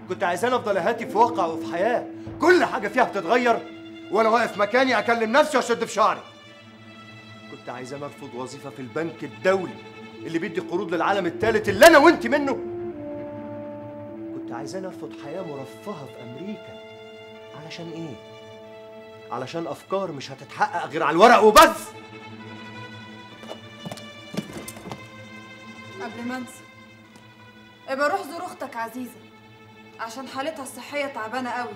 كنت عايزاني افضل اهاتي في واقع وفي حياه كل حاجه فيها بتتغير وانا واقف مكاني اكلم نفسي واشد في شعري كنت عايزاني ارفض وظيفه في البنك الدولي اللي بيدي قروض للعالم الثالث اللي انا وانت منه كنت عايزاني ارفض حياه مرفهه في امريكا علشان ايه علشان افكار مش هتتحقق غير على الورق وبس قبل ما انسى ابقى روح زور اختك عزيزه عشان حالتها الصحيه تعبانه قوي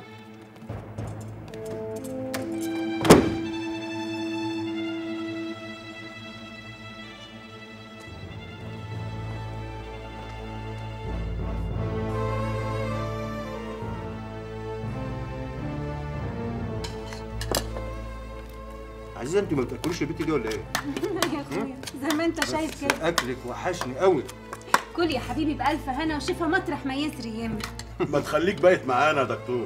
عزيزه انت ما بتاكليش البيت دي ولا ايه يا اخويا زي ما انت شايف كده اكلك وحشني قوي كل يا حبيبي بألف هنا وشفا مطرح ما يسري يمي ما تخليك بايت معانا يا دكتور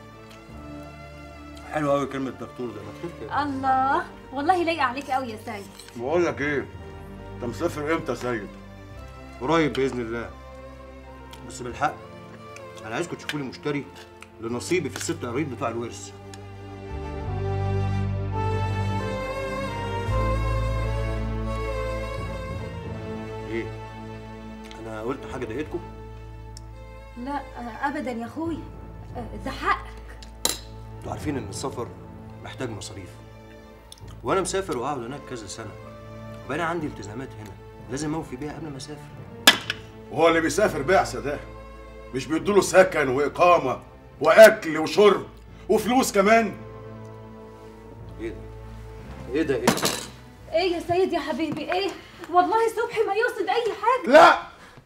حلو قوي كلمه دكتور ده مكتوب كده الله والله لايقه عليك قوي يا سيد بقول لك ايه انت مسافر امتى يا سيد قريب باذن الله بس بالحق انا عايزكم تشوفوا لي مشتري لنصيبي في الست قريب بتوع الورث ايه انا قلت حاجه ضايقتكم لا آه، ابدا يا اخويا آه، ده حقك انتوا عارفين ان السفر محتاج مصاريف وانا مسافر وقاعد هناك كذا سنه وبقى أنا عندي التزامات هنا لازم اوفي بيها قبل ما اسافر وهو اللي بيسافر بعثه ده مش بيدوله سكن واقامه واكل وشرب وفلوس كمان ايه ده ايه ده ايه ده ايه يا سيد يا حبيبي ايه والله صبحي ما يقصد اي حاجه لا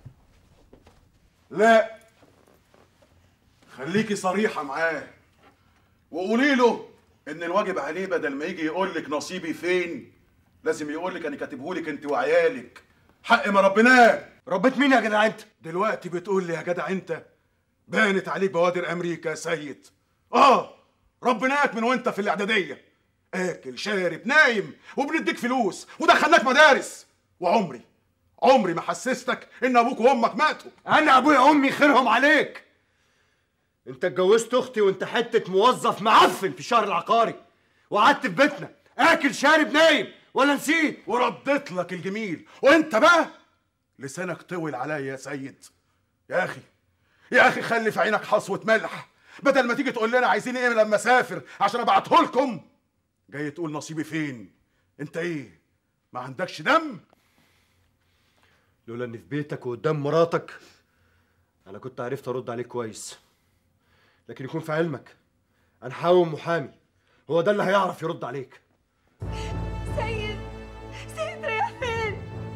لا خليكي صريحة معاه وقولي له إن الواجب عليه بدل ما يجي يقول لك نصيبي فين لازم يقول لك أنا كاتبه لك أنت وعيالك حق ما ربناه ربيت مين يا جدع انت دلوقتي بتقول لي يا جدع أنت بانت عليك بوادر أمريكا يا سيد آه ربناك من وأنت في الإعدادية آكل شارب نايم وبنديك فلوس ودخلناك مدارس وعمري عمري ما حسستك ان ابوك وامك ماتوا انا ابويا وامي خيرهم عليك انت اتجوزت اختي وانت حته موظف معفن في الشهر العقاري وقعدت في بيتنا اكل شارب نايم ولا نسيت ورديت لك الجميل وانت بقى لسانك طول عليا يا سيد يا اخي يا اخي خلي في عينك حصوه ملح بدل ما تيجي تقول لنا عايزين ايه لما اسافر عشان ابعته لكم جاي تقول نصيبي فين انت ايه ما عندكش دم لولا اني في بيتك وقدام مراتك انا كنت عرفت ارد عليك كويس لكن يكون في علمك انا حاوم محامي هو ده اللي هيعرف يرد عليك سيد سيد رايح فين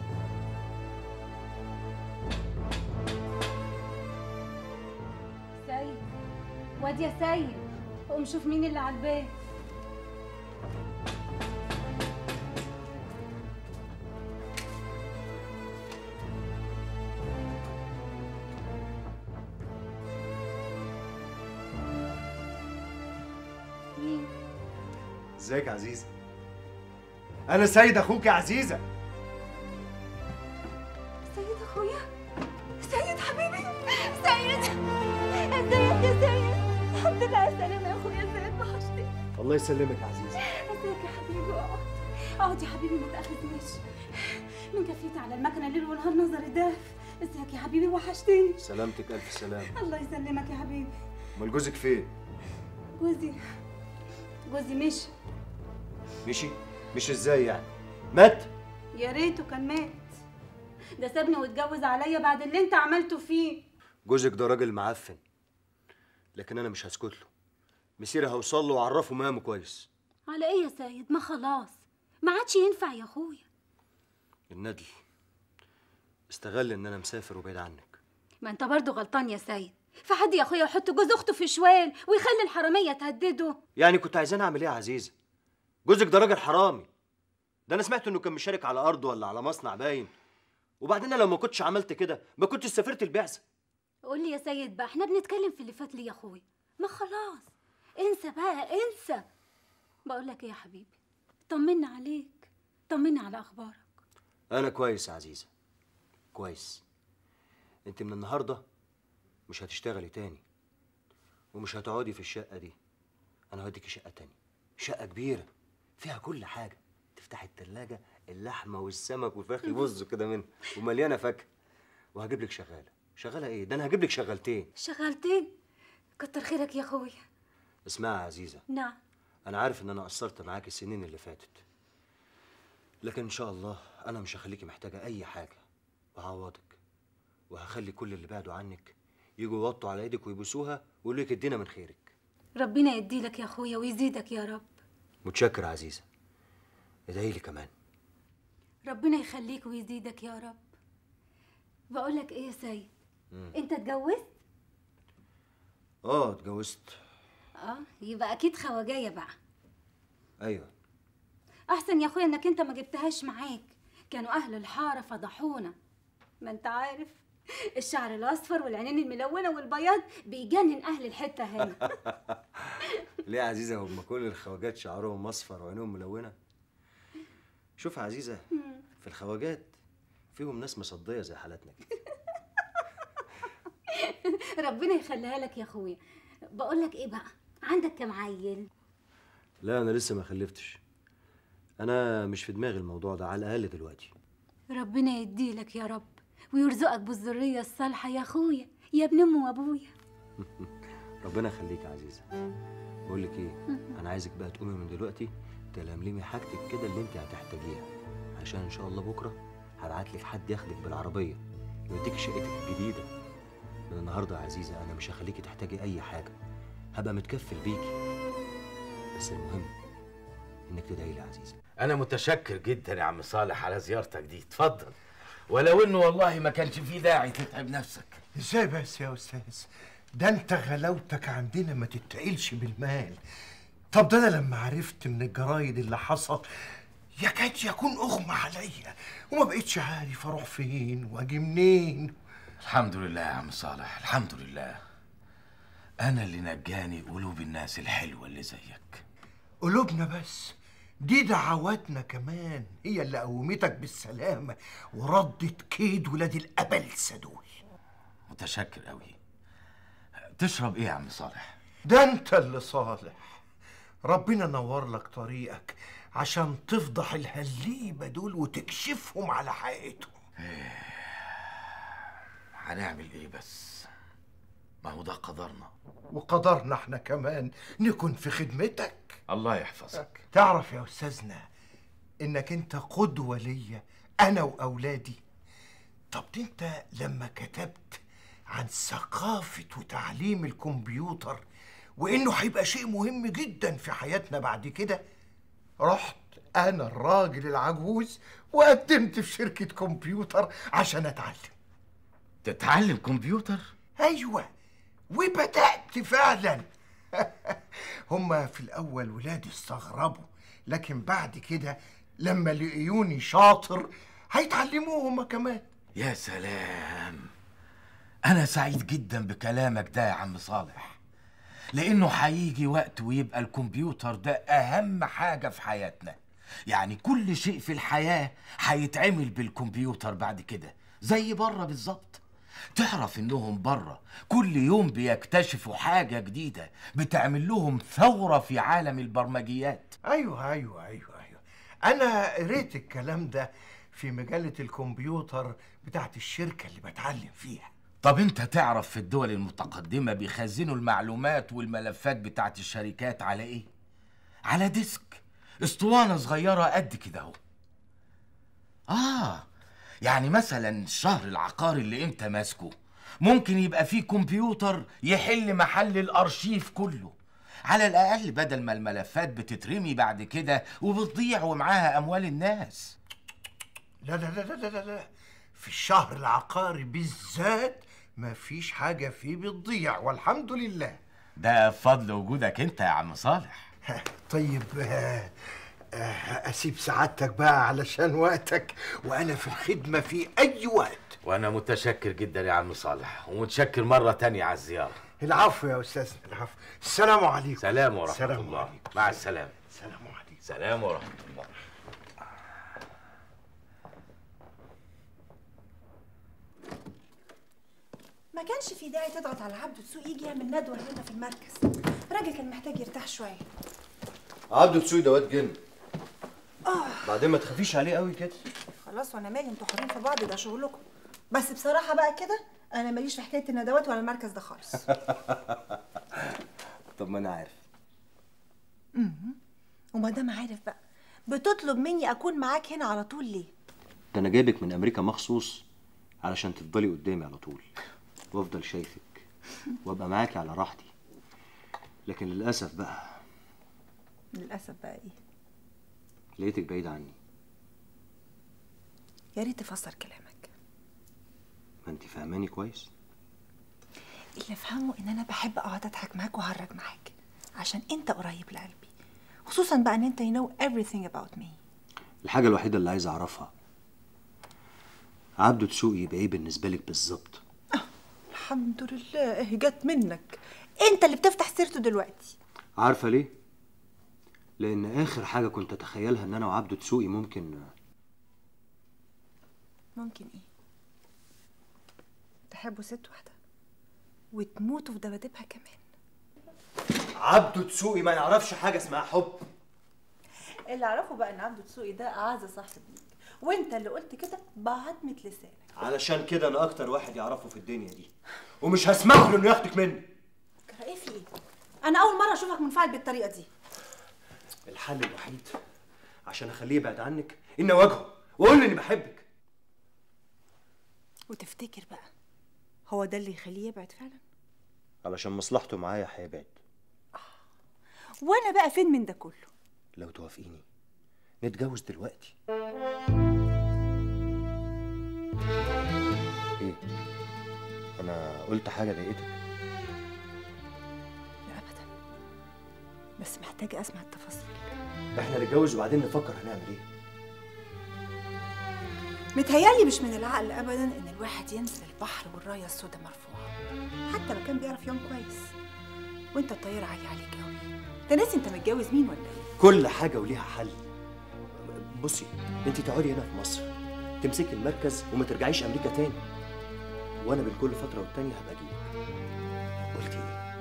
سيد واد يا سيد قوم شوف مين اللي على الباب مين ازيك يا عزيزه انا سيد اخوك يا عزيزه سيد اخويا سيد حبيبي سيد ازيك يا سيد الحمد لله على السلامه يا اخويا ازيك وحشتني الله يسلمك يا عزيزه ازيك يا حبيبي اقعد اقعد يا حبيبي ما تاخدنيش من جفيت على المكنه ليل ونهار نظري داف ازيك يا حبيبي وحشتني سلامتك الف سلامه الله يسلمك يا حبيبي امال جوزك فين جوزي جوزي مشي مشي مش ازاي يعني مات يا ريته كان مات ده سابني واتجوز عليا بعد اللي انت عملته فيه جوزك ده راجل معفن لكن انا مش هسكت له مسيري هوصل له واعرفه مقامه كويس على ايه يا سيد ما خلاص ما عادش ينفع يا اخويا الندل استغل ان انا مسافر وبعيد عنك ما انت برضو غلطان يا سيد فحد يا اخويا يحط جوز اخته في شوال ويخلي الحراميه تهدده يعني كنت عايزاني اعمل ايه يا عزيزه جوزك ده راجل حرامي ده انا سمعت انه كان مشارك على ارض ولا على مصنع باين وبعدين أنا لو ما كنتش عملت كده ما كنتش سافرت البعثه قول لي يا سيد بقى احنا بنتكلم في اللي فات ليه يا اخويا ما خلاص انسى بقى انسى بقول لك ايه يا حبيبي طمنا عليك طمنا على اخبارك انا كويس يا عزيزه كويس انت من النهارده مش هتشتغلي تاني ومش هتقعدي في الشقة دي أنا هوديكي شقة تانية شقة كبيرة فيها كل حاجة تفتحي التلاجة اللحمة والسمك والفراخ يبظوا كده منها ومليانة فاكهة وهجيب لك شغالة شغالة إيه؟ ده أنا هجيب لك شغالتين شغلتين كتر خيرك يا اخويا اسمعي يا عزيزة نعم أنا عارف إن أنا قصرت معاك السنين اللي فاتت لكن إن شاء الله أنا مش هخليكي محتاجة أي حاجة وهعوضك وهخلي كل اللي بعدوا عنك يجوا يوطوا على إيدك ويبوسوها ويقولوا لك ادينا من خيرك ربنا يديلك يا اخويا ويزيدك يا رب متشكر يا عزيزة ادعي لي كمان ربنا يخليك ويزيدك يا رب بقول لك ايه يا سيد انت اتجوزت اه اتجوزت اه يبقى اكيد خواجايه بقى ايوه احسن يا اخويا انك انت ما جبتهاش معاك كانوا اهل الحاره فضحونا ما انت عارف الشعر الاصفر والعينين الملونه والبياض بيجنن اهل الحته هنا ليه يا عزيزة هم كل الخواجات شعرهم اصفر وعينهم ملونة شوف يا عزيزة في الخواجات فيهم ناس مصدية زي حالتنا كده ربنا يخليها لك يا اخويا بقول لك ايه بقى عندك كام عيل لا انا لسه ما خلفتش انا مش في دماغي الموضوع ده على الاقل دلوقتي ربنا يديلك يا رب ويرزقك بالذريه الصالحه يا اخويا يا ابن امي وابويا ربنا يخليك يا عزيزة بقول لك ايه انا عايزك بقى تقومي من دلوقتي تلملمي حاجتك كده اللي انت هتحتاجيها عشان ان شاء الله بكره هبعت لك حد ياخدك بالعربيه يوديك شقتك الجديده من النهارده يا عزيزه انا مش هخليكي تحتاجي اي حاجه هبقى متكفل بيكي بس المهم انك تدعي لي يا عزيزه أنا متشكر جدا يا عم صالح على زيارتك دي اتفضل ولو إنه والله ما كانش فيه داعي تتعب نفسك ازاي بس يا استاذ ده انت غلاوتك عندنا ما تتقلش بالمال طب ده انا لما عرفت من الجرايد اللي حصل يكاد يكون اغمى عليا وما بقتش عارف اروح فين واجي منين الحمد لله يا عم صالح الحمد لله أنا اللي نجاني قلوب الناس الحلوة اللي زيك قلوبنا بس دي دعواتنا كمان هي اللي قومتك بالسلامة وردت كيد ولاد الأبلسة دول متشكر قوي تشرب إيه يا عم صالح؟ ده انت اللي صالح ربنا نور لك طريقك عشان تفضح الهليبة دول وتكشفهم على حقيقتهم هنعمل إيه بس؟ ما هو ده قدرنا وقدرنا احنا كمان نكون في خدمتك الله يحفظك تعرف يا استاذنا انك انت قدوة ليا انا واولادي طب دي انت لما كتبت عن ثقافة وتعليم الكمبيوتر وانه هيبقى شيء مهم جدا في حياتنا بعد كده رحت انا الراجل العجوز وقدمت في شركة كمبيوتر عشان اتعلم تتعلم كمبيوتر؟ ايوه وبدات فعلا هما في الاول ولادي استغربوا لكن بعد كده لما لقيوني شاطر هيتعلموا هما كمان يا سلام أنا سعيد جدا بكلامك ده يا عم صالح لأنه هيجي وقت ويبقى الكمبيوتر ده أهم حاجة في حياتنا يعني كل شيء في الحياة هيتعمل بالكمبيوتر بعد كده زي بره بالظبط تعرف انهم بره كل يوم بيكتشفوا حاجة جديدة بتعمل لهم ثورة في عالم البرمجيات ايوه ايوه ايوه ايوه انا قريت الكلام ده في مجله الكمبيوتر بتاعت الشركه اللي بتعلم فيها طب انت تعرف في الدول المتقدمة بيخزنوا المعلومات والملفات بتاعت الشركات على ايه؟ على ديسك اسطوانة صغيرة قد كده اهو اه يعني مثلا الشهر العقاري اللي انت ماسكه ممكن يبقى فيه كمبيوتر يحل محل الارشيف كله على الاقل بدل ما الملفات بتترمي بعد كده وبتضيع ومعاها اموال الناس لا لا لا لا لا لا, لا. في الشهر العقاري بالذات مفيش حاجه فيه بتضيع والحمد لله ده بفضل وجودك انت يا عم صالح طيب آه، آه، اسيب سعادتك بقى علشان وقتك وانا في الخدمه في اي وقت وانا متشكر جدا يا عم صالح ومتشكر مرة تانية على الزيارة العفو يا استاذنا العفو السلام عليكم سلام ورحمة سلام الله عليكم. مع السلامة السلام عليكم سلام ورحمة الله ما ما كانش في داعي تضغط على عبده تسوق يجي يعمل ندوه هنا في المركز الراجل كان محتاج يرتاح شويه عبده تسوي ده واد جن بعدين ما تخافيش عليه قوي كده خلاص وانا مالي انتوا حرين في بعض ده شغلكم بس بصراحه بقى كده انا ماليش في حكايه الندوات ولا المركز ده خالص طب ما انا عارف وما دام عارف بقى بتطلب مني اكون معاك هنا على طول ليه ده انا جايبك من امريكا مخصوص علشان تفضلي قدامي على طول وافضل شايفك وابقى معاكي على راحتي لكن للاسف بقى للاسف بقى ايه لقيتك بعيد عني يا ريت تفسر كلامك ما انت فاهماني كويس اللي افهمه ان انا بحب اقعد اضحك معاك واهرج معاك عشان انت قريب لقلبي خصوصا بقى ان انت you know everything about me الحاجه الوحيده اللي عايز اعرفها عبده تسوقي يبقى ايه بالنسبه لك بالظبط الحمد لله اهي جت منك انت اللي بتفتح سيرته دلوقتي عارفه ليه لان اخر حاجه كنت اتخيلها ان انا وعبده تسوقي ممكن ممكن ايه تحبوا ست واحده وتموتوا في دبادبها كمان عبده تسوقي ما يعرفش حاجه اسمها حب اللي اعرفه بقى ان عبده دسوقي ده اعز صاحب ليك وانت اللي قلت كده بعدمة لسانك علشان كده انا اكتر واحد يعرفه في الدنيا دي ومش هسمح له انه ياخدك مني كره ايه في ايه انا اول مره اشوفك منفعل بالطريقه دي الحل الوحيد عشان اخليه يبعد عنك اني اواجهه واقول له اني بحبك وتفتكر بقى هو ده اللي يخليه يبعد فعلا علشان مصلحته معايا هيبعد وانا بقى فين من ده كله لو توافقيني نتجوز دلوقتي ايه انا قلت حاجه ضايقتك لا ابدا بس محتاجه اسمع التفاصيل احنا نتجوز وبعدين نفكر هنعمل ايه متهيألي مش من العقل ابدا ان الواحد ينزل البحر والرايه السوداء مرفوعه حتى لو كان بيعرف يوم كويس وانت الطياره عاليه عليك قوي انت ناسي انت متجوز مين ولا ايه كل حاجه وليها حل بصي انت تقعدي هنا في مصر تمسكي المركز وما ترجعيش امريكا تاني وانا بين كل فتره والتانيه هبقى اجيلك قلتي ايه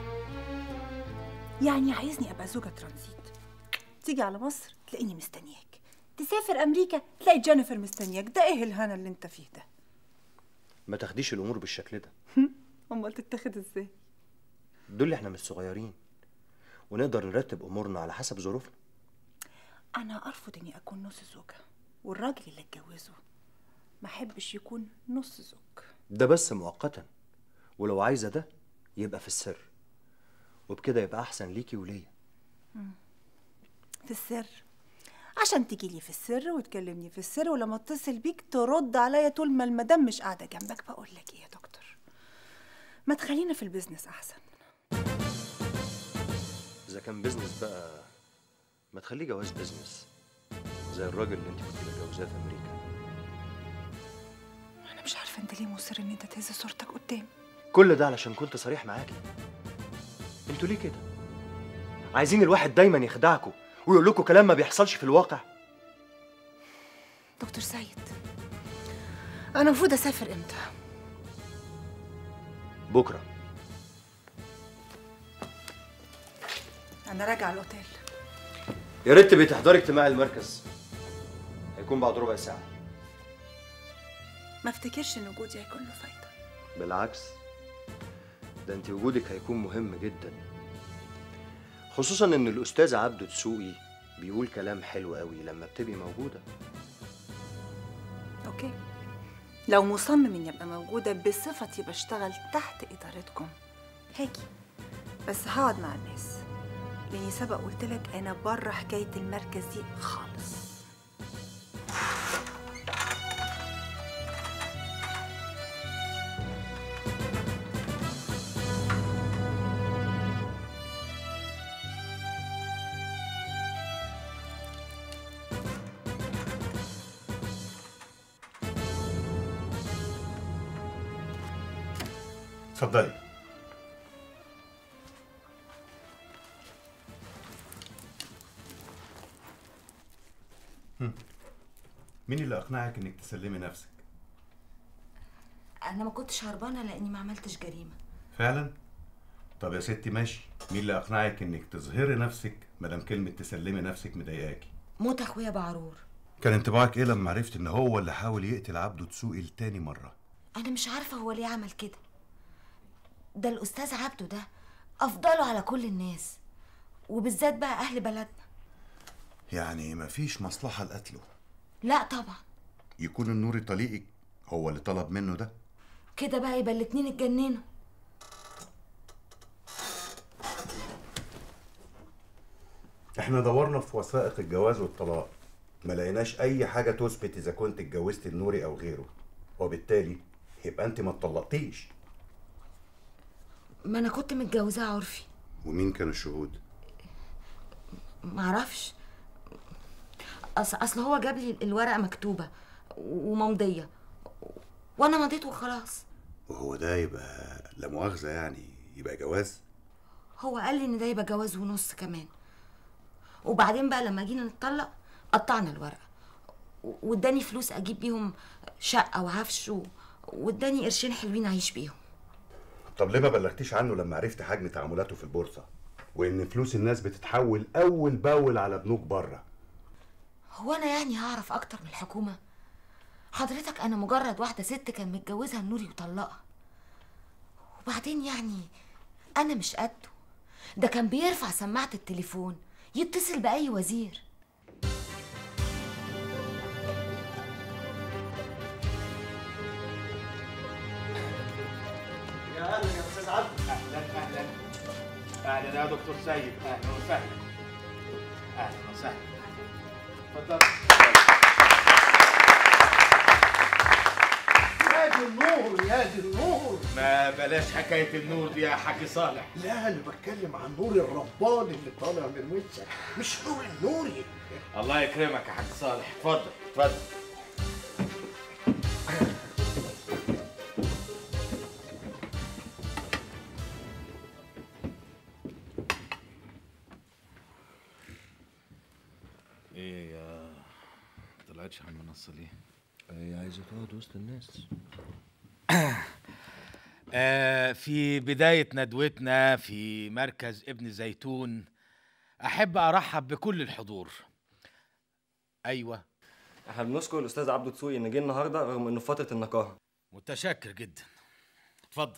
يعني عايزني ابقى زوجة ترانزيت تيجي على مصر تلاقيني مستنياك تسافر امريكا تلاقي جينيفر مستنياك ده ايه الهنا اللي انت فيه ده ما تاخديش الامور بالشكل ده امال تتاخد ازاي دول احنا مش صغيرين ونقدر نرتب امورنا على حسب ظروفنا انا ارفض اني اكون نص زوجة والراجل اللي اتجوزه ما احبش يكون نص زوج ده بس مؤقتا ولو عايزه ده يبقى في السر وبكده يبقى احسن ليكي وليا في السر عشان تيجي لي في السر وتكلمني في السر ولما اتصل بيك ترد عليا طول ما المدام مش قاعده جنبك بقول لك ايه يا دكتور ما تخلينا في البيزنس احسن اذا كان بيزنس بقى ما تخليه جواز بيزنس زي الراجل اللي انت كنت متجوزاه في امريكا انا مش عارفه انت ليه مصر ان انت تهز صورتك قدام كل ده علشان كنت صريح معاكي انتوا ليه كده عايزين الواحد دايما يخدعكوا ويقول لكم كلام ما بيحصلش في الواقع دكتور سيد انا المفروض اسافر امتى بكره انا راجعه الاوتيل يا ريت تبقي تحضري اجتماع المركز هيكون بعد ربع ساعه ما افتكرش ان وجودي هيكون له فايده بالعكس ده انت وجودك هيكون مهم جدا خصوصا ان الاستاذ عبده دسوقي بيقول كلام حلو قوي لما بتبقي موجوده اوكي لو مصمم اني ابقى موجوده بصفتي بشتغل تحت ادارتكم هاجي بس هقعد مع الناس لاني سبق قلت لك انا بره حكايه المركز دي خالص اتفضلي هم. مين اللي اقنعك انك تسلمي نفسك انا ما كنتش هربانه لاني ما عملتش جريمه فعلا طب يا ستي ماشي مين اللي اقنعك انك تظهري نفسك مادام كلمه تسلمي نفسك مضايقاكي موت اخويا بعرور كان انطباعك ايه لما عرفت ان هو اللي حاول يقتل عبده دسوقي لتاني مره انا مش عارفه هو ليه عمل كده ده الاستاذ عبده ده افضله على كل الناس وبالذات بقى اهل بلدنا يعني مفيش مصلحه لقتله لا طبعا يكون النوري طليقك هو اللي طلب منه ده كده بقى يبقى الاتنين اتجننوا احنا دورنا في وثائق الجواز والطلاق ما لقيناش اي حاجه تثبت اذا كنت اتجوزت النوري او غيره وبالتالي يبقى انت ما اتطلقتيش ما انا كنت متجوزاه عرفي ومين كان الشهود معرفش اصل اصل هو جاب لي الورقه مكتوبه وممضيه وانا مضيت وخلاص وهو ده يبقى لا مؤاخذه يعني يبقى جواز هو قال لي ان ده يبقى جواز ونص كمان وبعدين بقى لما جينا نتطلق قطعنا الورقه و- واداني فلوس اجيب بيهم شقه وعفش و- واداني قرشين حلوين اعيش بيهم طب ليه ما بلغتيش عنه لما عرفت حجم تعاملاته في البورصه وان فلوس الناس بتتحول اول باول على بنوك بره هو انا يعني هعرف اكتر من الحكومه حضرتك انا مجرد واحده ست كان متجوزها النوري وطلقها وبعدين يعني انا مش قده ده كان بيرفع سماعه التليفون يتصل باي وزير يا اهلا يا استاذ عبد اهلا اهلا اهلا يا دكتور سيد اهلا وسهلا اهلا وسهلا اتفضل يا دي النور يا دي النور ما بلاش حكايه النور دي يا حاج صالح لا انا بتكلم عن نور الرباني اللي طالع من وشك مش نور النوري الله يكرمك يا حاج صالح اتفضل اتفضل ايه يا طلعتش على المنصه ليه هي عايزه تقعد وسط الناس آه، في بداية ندوتنا في مركز ابن زيتون أحب أرحب بكل الحضور أيوة احنا بنشكر الاستاذ عبده دسوقي ان جه النهارده رغم انه في فتره النقاهه متشكر جدا اتفضل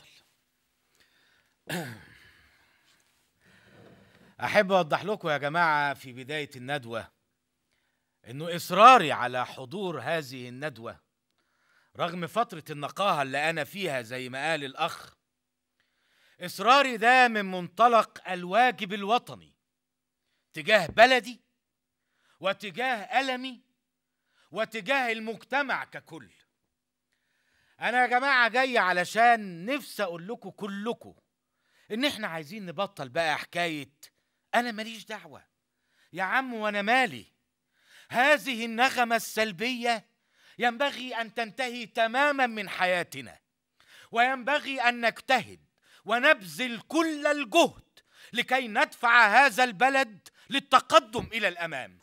أحب أوضح لكم يا جماعة في بداية الندوة إنه إصراري على حضور هذه الندوة رغم فترة النقاهة اللي أنا فيها زي ما قال الأخ إصراري ده من منطلق الواجب الوطني تجاه بلدي وتجاه ألمي وتجاه المجتمع ككل أنا يا جماعة جاي علشان نفسي أقول لكم كلكم إن إحنا عايزين نبطل بقى حكاية أنا ماليش دعوة يا عم وأنا مالي هذه النغمة السلبية ينبغي ان تنتهي تماما من حياتنا وينبغي ان نجتهد ونبذل كل الجهد لكي ندفع هذا البلد للتقدم الى الامام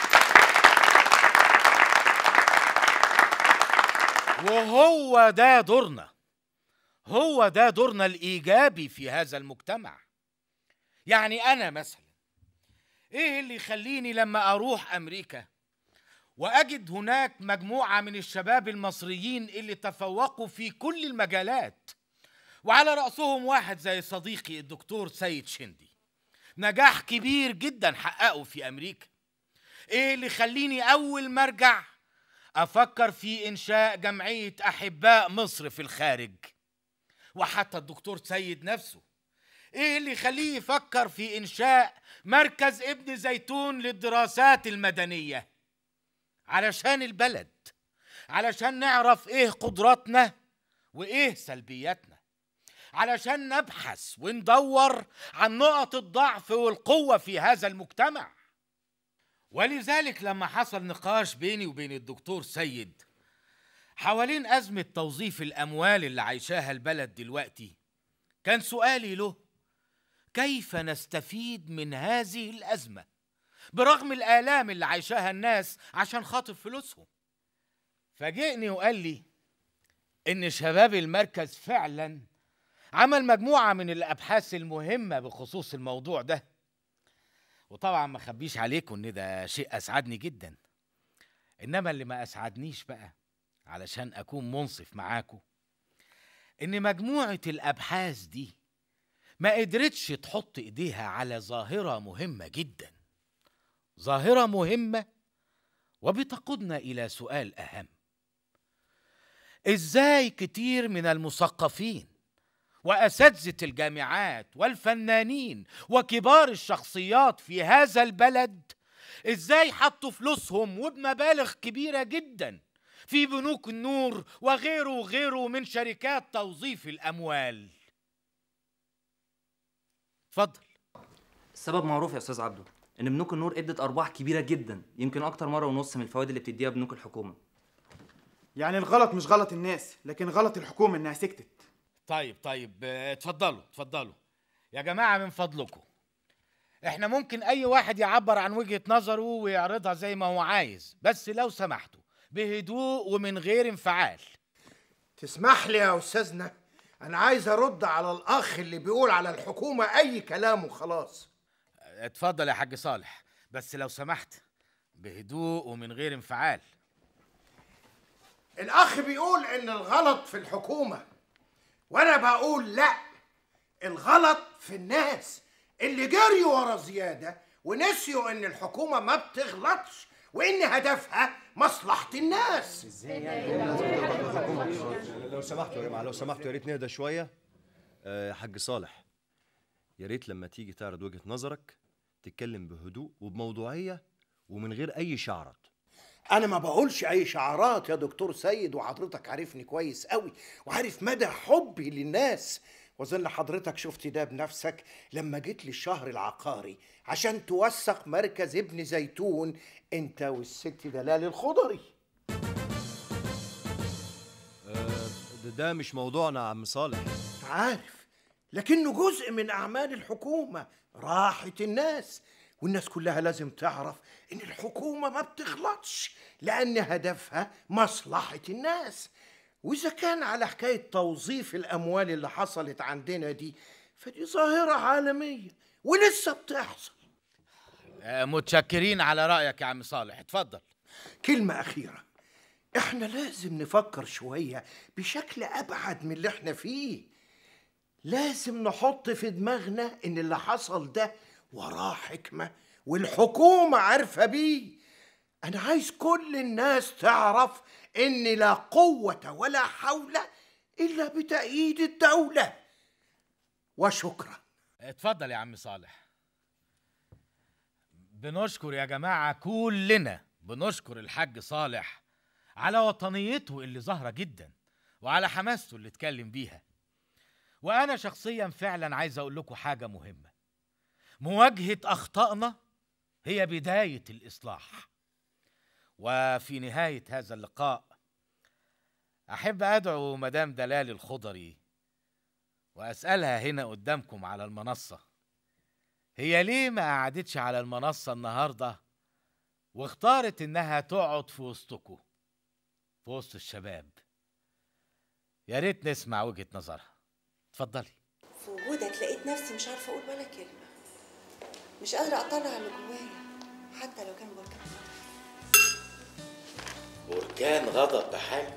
وهو ده دورنا هو ده دورنا الايجابي في هذا المجتمع يعني انا مثلا ايه اللي يخليني لما اروح امريكا واجد هناك مجموعه من الشباب المصريين اللي تفوقوا في كل المجالات وعلى راسهم واحد زي صديقي الدكتور سيد شندي نجاح كبير جدا حققه في امريكا ايه اللي يخليني اول ما ارجع افكر في انشاء جمعيه احباء مصر في الخارج وحتى الدكتور سيد نفسه ايه اللي يخليه يفكر في انشاء مركز ابن زيتون للدراسات المدنيه علشان البلد علشان نعرف ايه قدراتنا وايه سلبياتنا علشان نبحث وندور عن نقط الضعف والقوة في هذا المجتمع ولذلك لما حصل نقاش بيني وبين الدكتور سيد حوالين أزمة توظيف الأموال اللي عايشاها البلد دلوقتي كان سؤالي له كيف نستفيد من هذه الأزمة برغم الآلام اللي عايشاها الناس عشان خاطر فلوسهم فاجئني وقال لي إن شباب المركز فعلا عمل مجموعة من الأبحاث المهمة بخصوص الموضوع ده وطبعا ما خبيش عليكم إن ده شيء أسعدني جدا إنما اللي ما أسعدنيش بقى علشان أكون منصف معاكم إن مجموعة الأبحاث دي ما قدرتش تحط إيديها على ظاهرة مهمة جدا ظاهرة مهمة وبتقودنا إلى سؤال أهم إزاي كتير من المثقفين وأساتذة الجامعات والفنانين وكبار الشخصيات في هذا البلد إزاي حطوا فلوسهم وبمبالغ كبيرة جدا في بنوك النور وغيره وغيره من شركات توظيف الأموال اتفضل السبب معروف يا استاذ عبده ان بنوك النور ادت ارباح كبيره جدا يمكن اكتر مره ونص من الفوائد اللي بتديها بنوك الحكومه يعني الغلط مش غلط الناس لكن غلط الحكومة إنها سكتت طيب طيب آه، اتفضلوا اتفضلوا يا جماعة من فضلكم احنا ممكن اي واحد يعبر عن وجهة نظره ويعرضها زي ما هو عايز بس لو سمحتوا بهدوء ومن غير انفعال تسمح لي يا استاذنا انا عايز ارد على الاخ اللي بيقول على الحكومه اي كلام وخلاص اتفضل يا حاج صالح بس لو سمحت بهدوء ومن غير انفعال الاخ بيقول ان الغلط في الحكومه وانا بقول لا الغلط في الناس اللي جريوا ورا زياده ونسيوا ان الحكومه ما بتغلطش وان هدفها مصلحه الناس لو سمحتوا يا جماعه لو سمحتوا يا ريت نهدى شويه آه، يا حاج صالح يا ريت لما تيجي تعرض وجهه نظرك تتكلم بهدوء وبموضوعيه ومن غير اي شعرات انا ما بقولش اي شعارات يا دكتور سيد وحضرتك عارفني كويس قوي وعارف مدى حبي للناس واظن حضرتك شفت ده بنفسك لما جيت لي الشهر العقاري عشان توثق مركز ابن زيتون انت والست دلال الخضري ده, ده مش موضوعنا يا عم صالح عارف لكنه جزء من اعمال الحكومه راحه الناس والناس كلها لازم تعرف ان الحكومه ما بتغلطش لان هدفها مصلحه الناس واذا كان على حكايه توظيف الاموال اللي حصلت عندنا دي فدي ظاهره عالميه ولسه بتحصل آه، متشكرين على رأيك يا عم صالح اتفضل كلمه اخيره احنا لازم نفكر شويه بشكل ابعد من اللي احنا فيه لازم نحط في دماغنا ان اللي حصل ده وراه حكمه والحكومه عارفه بيه انا عايز كل الناس تعرف ان لا قوه ولا حول الا بتأييد الدوله وشكرا اتفضل يا عم صالح بنشكر يا جماعة كلنا بنشكر الحاج صالح على وطنيته اللي ظاهرة جدا وعلى حماسته اللي اتكلم بيها وأنا شخصيا فعلا عايز أقول لكم حاجة مهمة مواجهة أخطائنا هي بداية الإصلاح وفي نهاية هذا اللقاء أحب أدعو مدام دلال الخضري وأسألها هنا قدامكم على المنصة هي ليه ما قعدتش على المنصة النهاردة واختارت إنها تقعد في وسطكم في وسط الشباب يا ريت نسمع وجهة نظرها اتفضلي في وجودك لقيت نفسي مش عارفه اقول ولا كلمه مش قادره اطلع اللي جوايا حتى لو كان بركان بركان غضب بحاله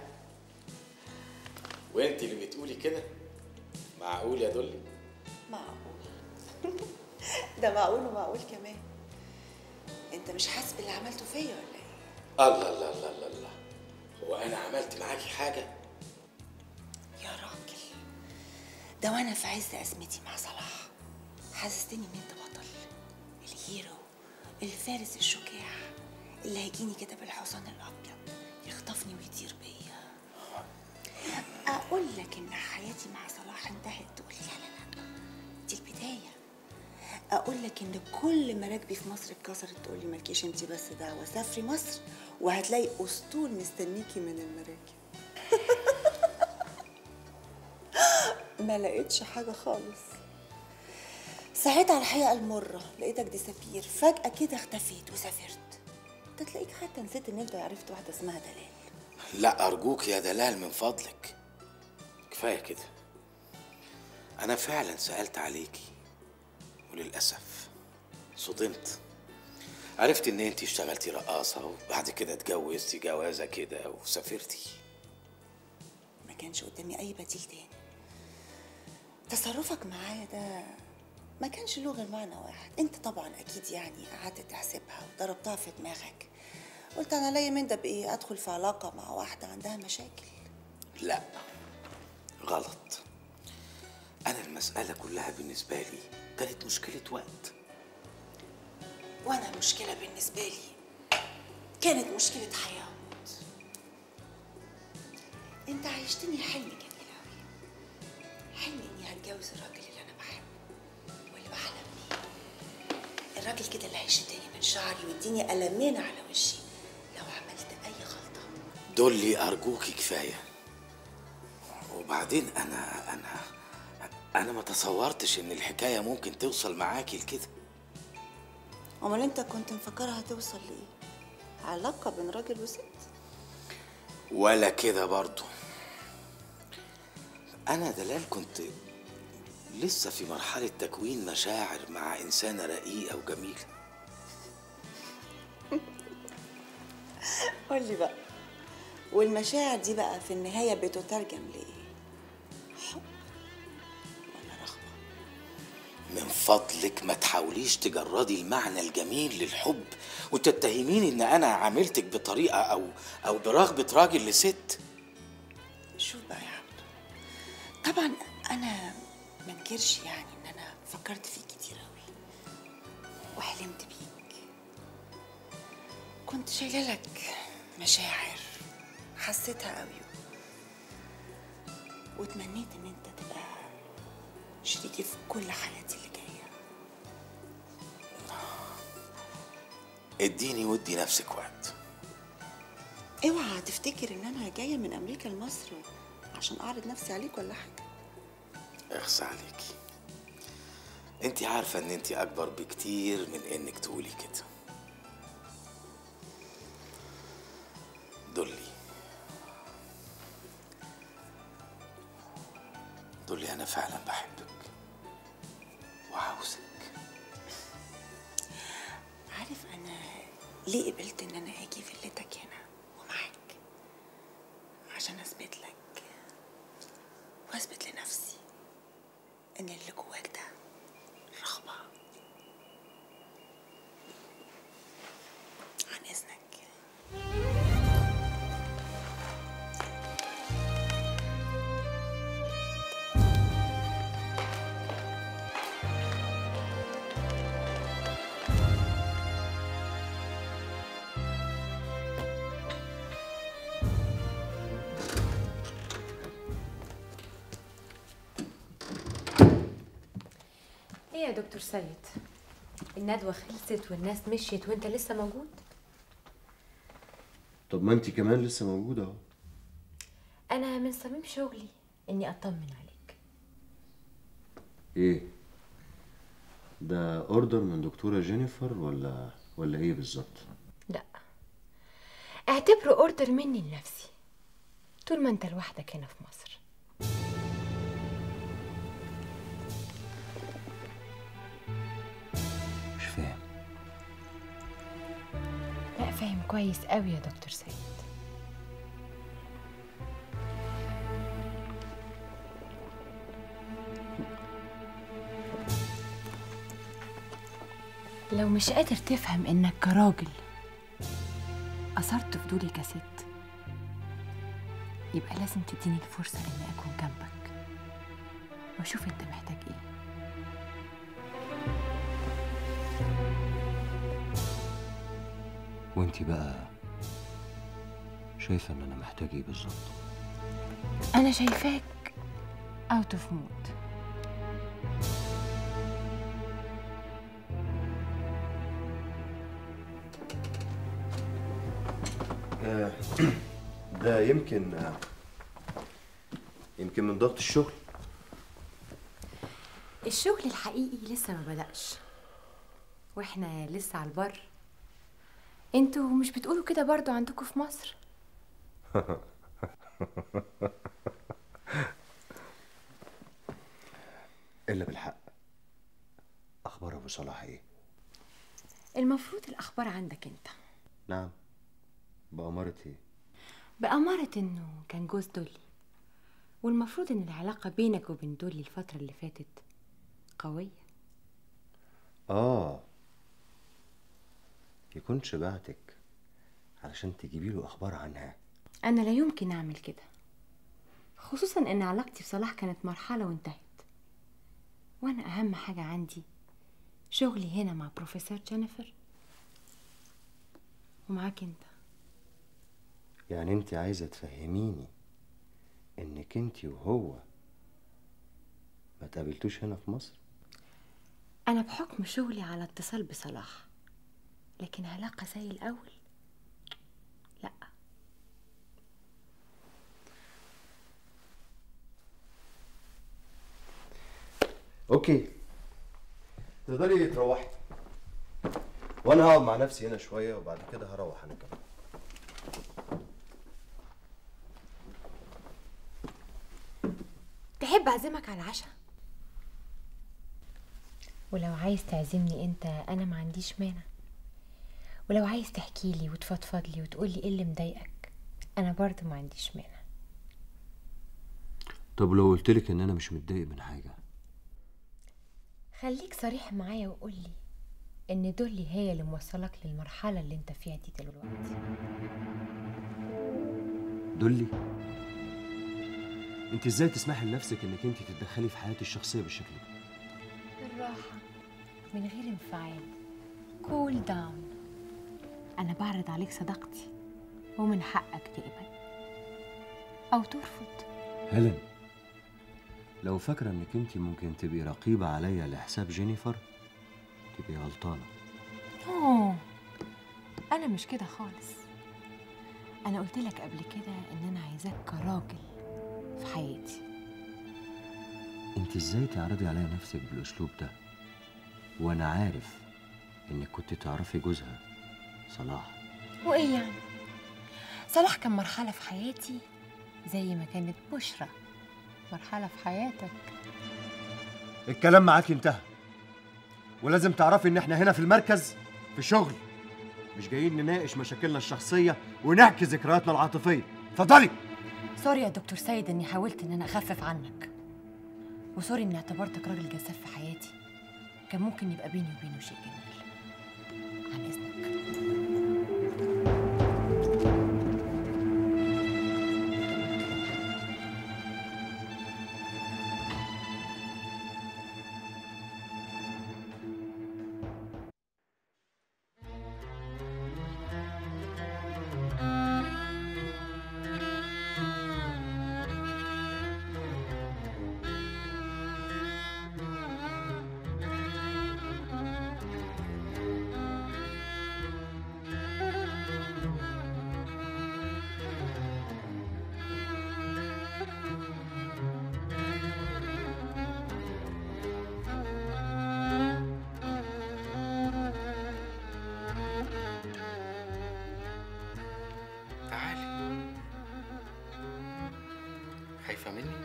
وانت اللي بتقولي كده معقول يا دولي معقول ده معقول ومعقول كمان انت مش حاسس باللي عملته فيا ولا ايه الله الله الله الله الله هو انا عملت معاكي حاجه يا راجل ده وانا في عز ازمتي مع صلاح حسستني ان انت بطل الهيرو الفارس الشجاع اللي هيجيني كده بالحصان الابيض يخطفني ويطير بيا اقول لك ان حياتي مع صلاح انتهت تقول لي لا لا لا دي البدايه اقول لك ان كل مراكبي في مصر اتكسرت تقول لي مالكيش انت بس دعوه سافري مصر وهتلاقي اسطول مستنيكي من المراكب ما لقيتش حاجه خالص ساعتها على الحقيقه المره لقيتك دي سفير فجاه كده اختفيت وسافرت انت تلاقيك حتى نسيت ان انت عرفت واحده اسمها دلال لا ارجوك يا دلال من فضلك كفايه كده انا فعلا سالت عليكي وللاسف صدمت عرفت ان انتي اشتغلتي رقاصه وبعد كده اتجوزتي جوازه كده وسافرتي ما كانش قدامي اي بديل تاني تصرفك معايا ده ما كانش له غير معنى واحد انت طبعا اكيد يعني قعدت تحسبها وضربتها في دماغك قلت انا ليا من ده بايه ادخل في علاقه مع واحده عندها مشاكل لا غلط انا المساله كلها بالنسبه لي كانت مشكله وقت وانا المشكله بالنسبه لي كانت مشكله حياه وموت انت عيشتني حلم جميل قوي حلم اني هتجوز الراجل اللي انا بحبه واللي بحلم بيه الراجل كده اللي هيشدني من شعري ويديني قلمين على وشي لو عملت اي غلطه دولي ارجوكي كفايه وبعدين انا انا انا ما تصورتش ان الحكايه ممكن توصل معاكي لكده امال انت كنت مفكرها هتوصل لايه علاقه بين راجل وست ولا كده برضو انا دلال كنت لسه في مرحله تكوين مشاعر مع انسانه رقيقه وجميله قول لي بقى والمشاعر دي بقى في النهايه بتترجم لايه من فضلك ما تحاوليش تجردي المعنى الجميل للحب وتتهميني ان انا عاملتك بطريقه او او برغبه راجل لست شوف بقى يا عبد طبعا انا ما انكرش يعني ان انا فكرت فيك كتير قوي وحلمت بيك كنت شايله لك مشاعر حسيتها قوي وتمنيت ان انت تبقى شريكي في كل حياتي اللي جايه اديني ودي نفسك وقت اوعى تفتكر ان انا جايه من امريكا لمصر عشان اعرض نفسي عليك ولا حاجه اخصى عليكي انت عارفه ان انت اكبر بكتير من انك تقولي كده دولي دولي انا فعلا بحبك وعاوزك عارف انا ليه قبلت ان انا اجي فيلتك هنا ومعاك عشان اثبت لك واثبت لنفسي ان اللي جواك ده رغبه عن اذنك ايه يا دكتور سيد الندوة خلصت والناس مشيت وانت لسه موجود طب ما انت كمان لسه موجودة اهو انا من صميم شغلي اني اطمن عليك ايه ده اوردر من دكتورة جينيفر ولا ولا ايه بالظبط لا اعتبره اوردر مني لنفسي طول ما انت لوحدك هنا في مصر مش فاهم لا فاهم كويس قوي يا دكتور سيد لو مش قادر تفهم انك كراجل اثرت فضولي كست يبقى لازم تديني الفرصة اني اكون جنبك واشوف انت محتاج ايه وانتي بقى شايفة ان انا محتاج ايه بالظبط انا شايفاك اوت اوف مود آه، ده يمكن آه، يمكن من ضغط الشغل الشغل الحقيقي لسه ما بدأش واحنا لسه على البر انتوا مش بتقولوا كده برضو عندكم في مصر ابو صلاح ايه المفروض الأخبار عندك أنت نعم بأمارة ايه بأمارة إنه كان جوز دولي والمفروض إن العلاقة بينك وبين دولي الفترة اللي فاتت قوية اه يكونش بعتك علشان تجيبي له اخبار عنها أنا لا يمكن أعمل كده خصوصا إن علاقتي بصلاح كانت مرحلة وانتهت وأنا أهم حاجة عندي شغلي هنا مع بروفيسور جينيفر ومعاك أنت يعني انت عايزه تفهميني انك انت وهو ما تقابلتوش هنا في مصر أنا بحكم شغلي على اتصال بصلاح لكن علاقة زي الأول لا اوكي تقدري تروحي وانا هقعد مع نفسي هنا شويه وبعد كده هروح انا كمان تحب أعزمك على العشاء ولو عايز تعزمني انت انا ما عنديش مانع ولو عايز تحكي لي وتفضفض لي وتقول لي ايه اللي مضايقك انا برضه ما عنديش مانع طب لو قلت لك ان انا مش متضايق من حاجه خليك صريح معايا وقول لي ان دولي هي اللي موصلك للمرحله اللي انت فيها دي دلوقتي دولي انت ازاي تسمحي لنفسك انك انت تتدخلي في حياتي الشخصيه بالشكل ده بالراحه من غير انفعال كول داون انا بعرض عليك صداقتي ومن حقك تقبل او ترفض هيلين لو فاكره انك انت ممكن تبقي رقيبه عليا لحساب جينيفر تبقي غلطانه اوه انا مش كده خالص انا قلت لك قبل كده ان انا عايزاك كراجل في حياتي انت ازاي تعرضي عليا نفسك بالاسلوب ده وانا عارف انك كنت تعرفي جوزها صلاح وايه يعني صلاح كان مرحله في حياتي زي ما كانت بشرى مرحله في حياتك الكلام معاك انتهى ولازم تعرفي ان احنا هنا في المركز في شغل مش جايين نناقش مشاكلنا الشخصيه ونحكي ذكرياتنا العاطفيه اتفضلي سوري يا دكتور سيد اني حاولت ان انا اخفف عنك وسوري اني اعتبرتك راجل جذاب في حياتي كان ممكن يبقى بيني وبينه شيء جميل عن اذنك تعالي خايفة مني؟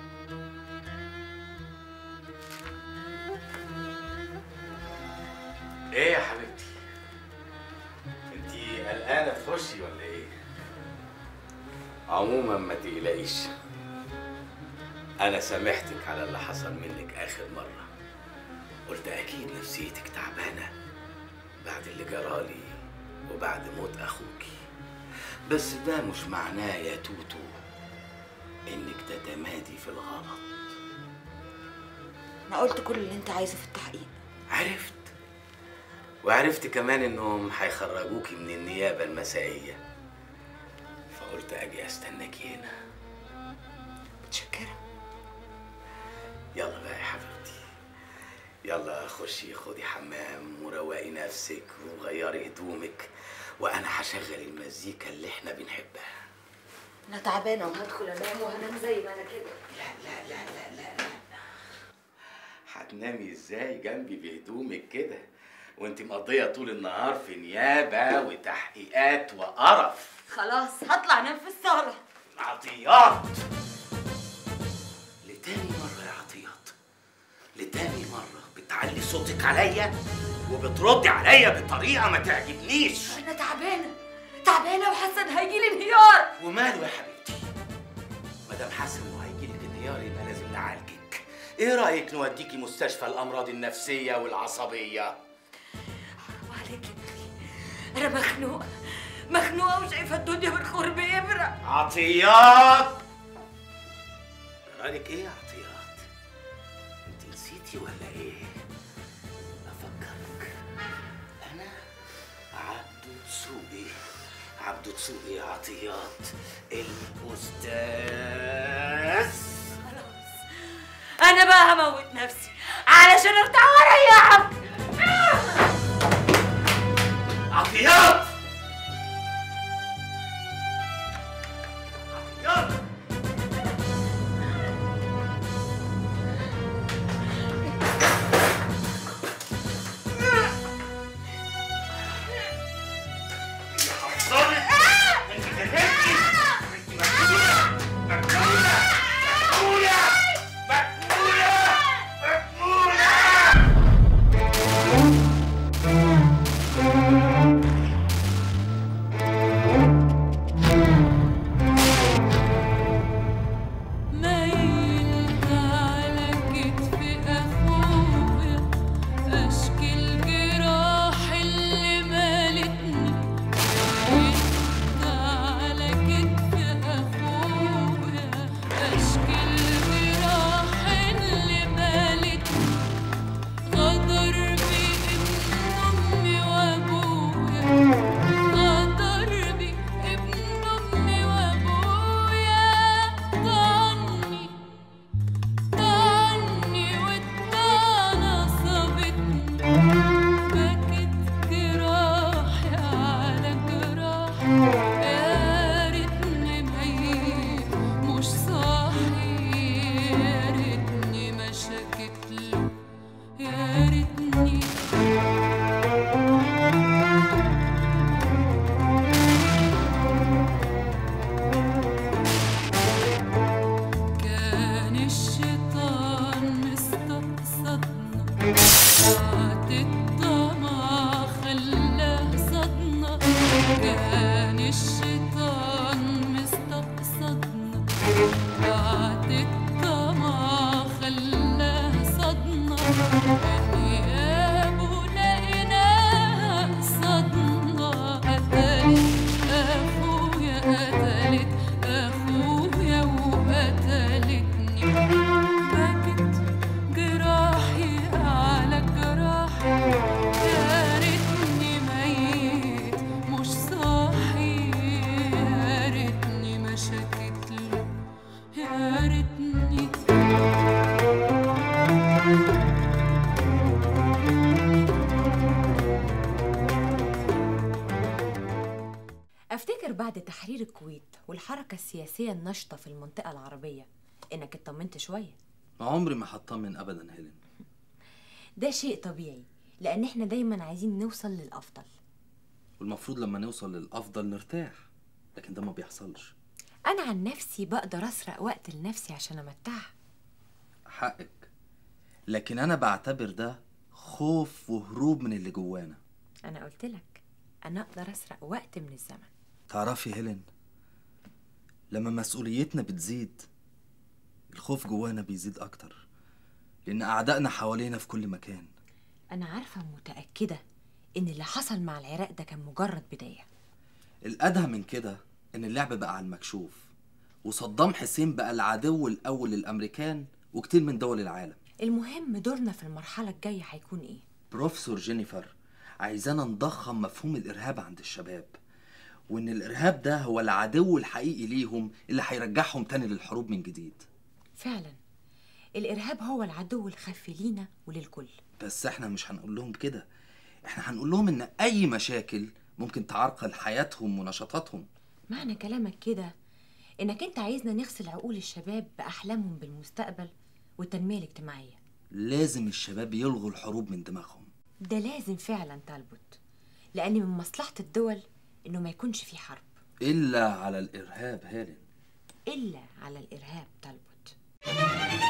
ايه يا حبيبتي؟ انتي قلقانة تخشي ولا ايه؟ عموما ما تقلقيش انا سامحتك على اللي حصل منك اخر مرة قلت اكيد نفسيتك تعبانة بعد اللي جرالي وبعد موت اخوكي بس ده مش معناه يا توتو انك تتمادي في الغلط انا قلت كل اللي انت عايزه في التحقيق عرفت وعرفت كمان انهم هيخرجوكي من النيابة المسائية فقلت اجي استناكي هنا متشكرة يلا بقى يا حبيبتي يلا خشي خدي حمام وروقي نفسك وغيري هدومك وانا هشغل المزيكا اللي احنا بنحبها انا تعبانه وهدخل انام وهنام زي ما انا كده لا لا لا لا لا لا هتنامي ازاي جنبي بهدومك كده وانت مقضيه طول النهار في نيابه وتحقيقات وقرف خلاص هطلع انام في الصاله عطيات لتاني مرة يا عطيات لتاني مرة بتعلي صوتك عليا وبتردي عليا بطريقه ما تعجبنيش انا تعبانه تعبانه وحاسه ان هيجيلي انهيار وماله يا حبيبتي مدام حاسس انه هيجيلك انهيار يبقى لازم نعالجك ايه رايك نوديكي مستشفى الامراض النفسيه والعصبيه وعليك يا اخي انا مخنوقه مخنوقه وشايفه الدنيا بالخور بيبرق عطيات رايك ايه يا عطيات انت نسيتي ولا ايه افكرك انا عبدو تسوقي عبدو تسوقي يا عطيات الاستاذ انا بقى هموت نفسي علشان ارتاح واريحك عطيات ميلت على كتف أخويا أشكي الجراح اللي مالتني ميلت على كتف أخويا أشكي الجراح اللي مالتني غدر بي ابن أمي وأبويا غدر بي ابن أمي وأبويا طعني طعني والطعنة صابتني بكت جراحي على جراحي يا ريتني ميت مش صاحي يا ريتني ما شكت له يا ريتني كان الشيطان مستقصدنا بعد الطمع خلاه صدنا كان الشيطان مستقصدنا بعد الطمع خلاه صدنا غيابه لقيناها صدنا قتلت اخويا قتلت اخويا وقتلتني بكت جراحي على جراحي يا ريتني ميت مش صاحي يا ريتني ما شكت له يا ريتني افتكر بعد تحرير الكويت والحركة السياسية النشطة في المنطقة العربية انك اطمنت شوية عمري ما هطمن ابدا هيلين ده شيء طبيعي لان احنا دايما عايزين نوصل للافضل والمفروض لما نوصل للافضل نرتاح لكن ده ما بيحصلش انا عن نفسي بقدر اسرق وقت لنفسي عشان امتعها حقك لكن انا بعتبر ده خوف وهروب من اللي جوانا انا قلت لك انا اقدر اسرق وقت من الزمن تعرفي هيلين لما مسؤوليتنا بتزيد الخوف جوانا بيزيد اكتر لان اعدائنا حوالينا في كل مكان انا عارفة ومتأكدة ان اللي حصل مع العراق ده كان مجرد بداية الادهى من كده ان اللعب بقى على المكشوف وصدام حسين بقى العدو الاول للامريكان وكتير من دول العالم المهم دورنا في المرحلة الجاية هيكون ايه بروفيسور جينيفر عايزانا نضخم مفهوم الارهاب عند الشباب وان الارهاب ده هو العدو الحقيقي ليهم اللي هيرجعهم تاني للحروب من جديد فعلا الارهاب هو العدو الخفي لينا وللكل بس احنا مش هنقول لهم كده احنا هنقول لهم ان اي مشاكل ممكن تعرقل حياتهم ونشاطاتهم معنى كلامك كده انك انت عايزنا نغسل عقول الشباب باحلامهم بالمستقبل والتنميه الاجتماعيه لازم الشباب يلغوا الحروب من دماغهم ده لازم فعلا تلبط لان من مصلحه الدول انه ما يكونش في حرب الا على الارهاب هالن الا على الارهاب تلبط